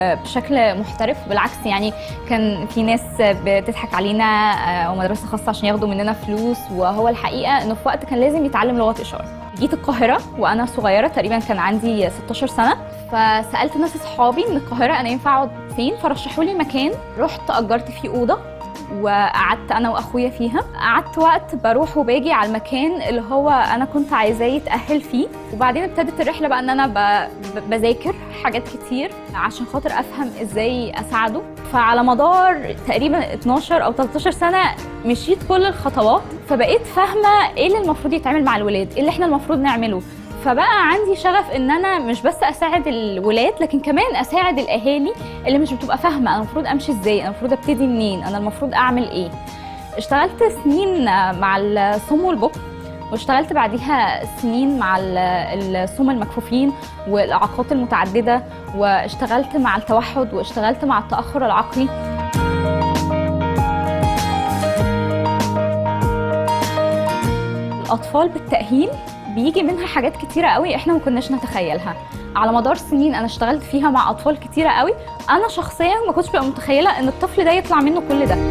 بشكل محترف بالعكس يعني كان في ناس بتضحك علينا آه، ومدرسه خاصه عشان ياخدوا مننا فلوس وهو الحقيقه انه في وقت كان لازم يتعلم لغات اشاره جيت القاهره وانا صغيره تقريبا كان عندي 16 سنه فسالت ناس اصحابي من القاهره انا ينفع اقعد فين فرشحوا لي مكان رحت اجرت فيه اوضه وقعدت انا واخويا فيها قعدت وقت بروح وباجي على المكان اللي هو انا كنت عايزاه يتاهل فيه وبعدين ابتدت الرحله بقى ان انا ب- ب- بذاكر حاجات كتير عشان خاطر افهم ازاي اساعده فعلى مدار تقريبا 12 او 13 سنه مشيت كل الخطوات فبقيت فاهمه ايه اللي المفروض يتعمل مع الولاد ايه اللي احنا المفروض نعمله فبقى عندي شغف ان انا مش بس اساعد الولاد لكن كمان اساعد الاهالي اللي مش بتبقى فاهمه انا المفروض امشي ازاي انا المفروض ابتدي منين انا المفروض اعمل ايه اشتغلت سنين مع الصم والبكم واشتغلت بعديها سنين مع ال- الصم المكفوفين والاعاقات المتعدده واشتغلت مع التوحد واشتغلت مع التاخر العقلي الاطفال بالتاهيل بيجي منها حاجات كتيره قوي احنا ما كناش نتخيلها على مدار سنين انا اشتغلت فيها مع اطفال كتيره قوي انا شخصيا ما كنتش ببقى متخيله ان الطفل ده يطلع منه كل ده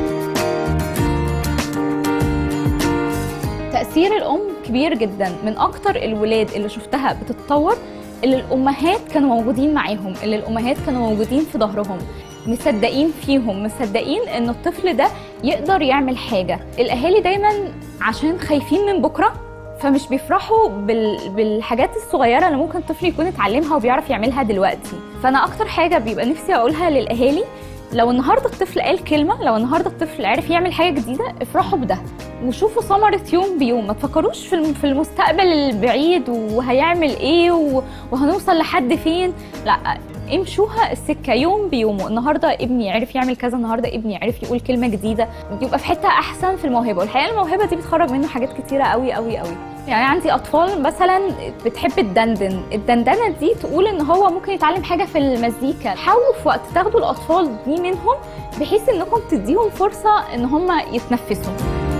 تاثير الام كبير جدا من اكتر الولاد اللي شفتها بتتطور اللي الامهات كانوا موجودين معاهم اللي الامهات كانوا موجودين في ظهرهم مصدقين فيهم مصدقين ان الطفل ده يقدر يعمل حاجه الاهالي دايما عشان خايفين من بكره فمش بيفرحوا بال... بالحاجات الصغيره اللي ممكن الطفل يكون اتعلمها وبيعرف يعملها دلوقتي فانا اكتر حاجه بيبقى نفسي اقولها للاهالي لو النهارده الطفل قال كلمه لو النهارده الطفل عرف يعمل حاجه جديده افرحوا بده وشوفوا ثمره يوم بيوم ما تفكروش في الم- في المستقبل البعيد وهيعمل ايه و- وهنوصل لحد فين لا امشوها السكه يوم بيومه النهارده ابني عرف يعمل كذا النهارده ابني عرف يقول كلمه جديده يبقى في حته احسن في الموهبه والحقيقه الموهبه دي بتخرج منه حاجات كتيره قوي قوي قوي يعني عندي اطفال مثلا بتحب الدندن الدندنه دي تقول ان هو ممكن يتعلم حاجه في المزيكا حاولوا في وقت تاخدوا الاطفال دي منهم بحيث انكم تديهم فرصه ان هم يتنفسوا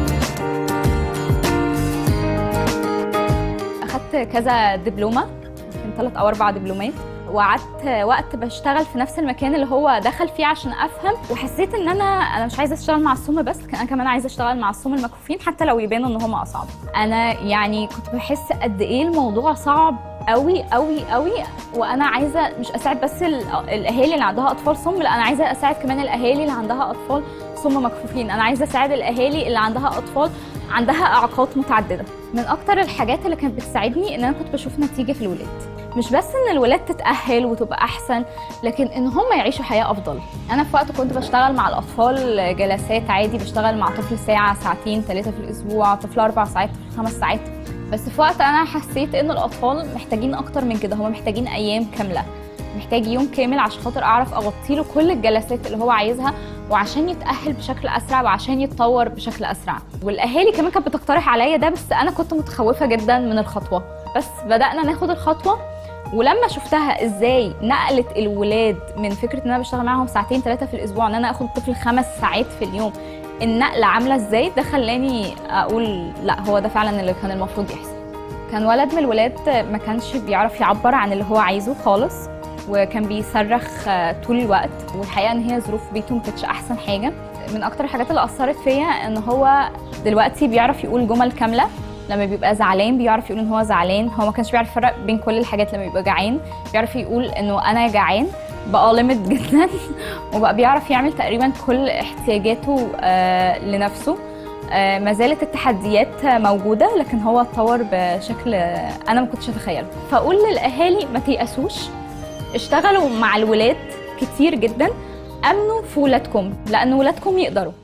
اخدت كذا دبلومه يمكن ثلاث او اربع دبلومات وقعدت وقت بشتغل في نفس المكان اللي هو دخل فيه عشان افهم وحسيت ان انا انا مش عايزه اشتغل مع الصم بس انا كمان عايزه اشتغل مع الصم المكفوفين حتى لو يبانوا ان هم اصعب انا يعني كنت بحس قد ايه الموضوع صعب قوي قوي قوي وانا عايزه مش اساعد بس ال- الاهالي اللي عندها اطفال صم لا انا عايزه اساعد كمان الاهالي اللي عندها اطفال صم مكفوفين انا عايزه اساعد الاهالي اللي عندها اطفال عندها اعاقات متعدده من اكتر الحاجات اللي كانت بتساعدني ان انا كنت بشوف نتيجه في الولاد مش بس ان الولاد تتاهل وتبقى احسن لكن ان هم يعيشوا حياه افضل انا في وقت كنت بشتغل مع الاطفال جلسات عادي بشتغل مع طفل ساعه ساعتين ثلاثه في الاسبوع طفل اربع ساعات طفل خمس ساعات بس في وقت انا حسيت ان الاطفال محتاجين اكتر من كده هم محتاجين ايام كامله محتاج يوم كامل عشان خاطر اعرف اغطي له كل الجلسات اللي هو عايزها وعشان يتاهل بشكل اسرع وعشان يتطور بشكل اسرع والاهالي كمان كانت بتقترح عليا ده بس انا كنت متخوفه جدا من الخطوه بس بدانا ناخد الخطوه ولما شفتها ازاي نقلت الولاد من فكره ان انا بشتغل معاهم ساعتين ثلاثه في الاسبوع ان انا اخد الطفل خمس ساعات في اليوم النقله عامله ازاي ده خلاني اقول لا هو ده فعلا اللي كان المفروض يحصل كان ولد من الولاد ما كانش بيعرف يعبر عن اللي هو عايزه خالص وكان بيصرخ آه، طول الوقت والحقيقه ان هي ظروف بيته ما كانتش احسن حاجه من اكتر الحاجات اللي اثرت فيا ان هو دلوقتي بيعرف يقول جمل كامله لما بيبقى زعلان بيعرف يقول ان هو زعلان هو ما كانش بيعرف يفرق بين كل الحاجات لما بيبقى جعان بيعرف يقول انه انا جعان بقى ليميت جدا وبقى بيعرف يعمل تقريبا كل احتياجاته آه لنفسه آه ما زالت التحديات موجوده لكن هو اتطور بشكل آه، انا ما كنتش اتخيله فاقول للاهالي ما تيأسوش اشتغلوا مع الولاد كتير جدا امنوا في ولادكم لان ولادكم يقدروا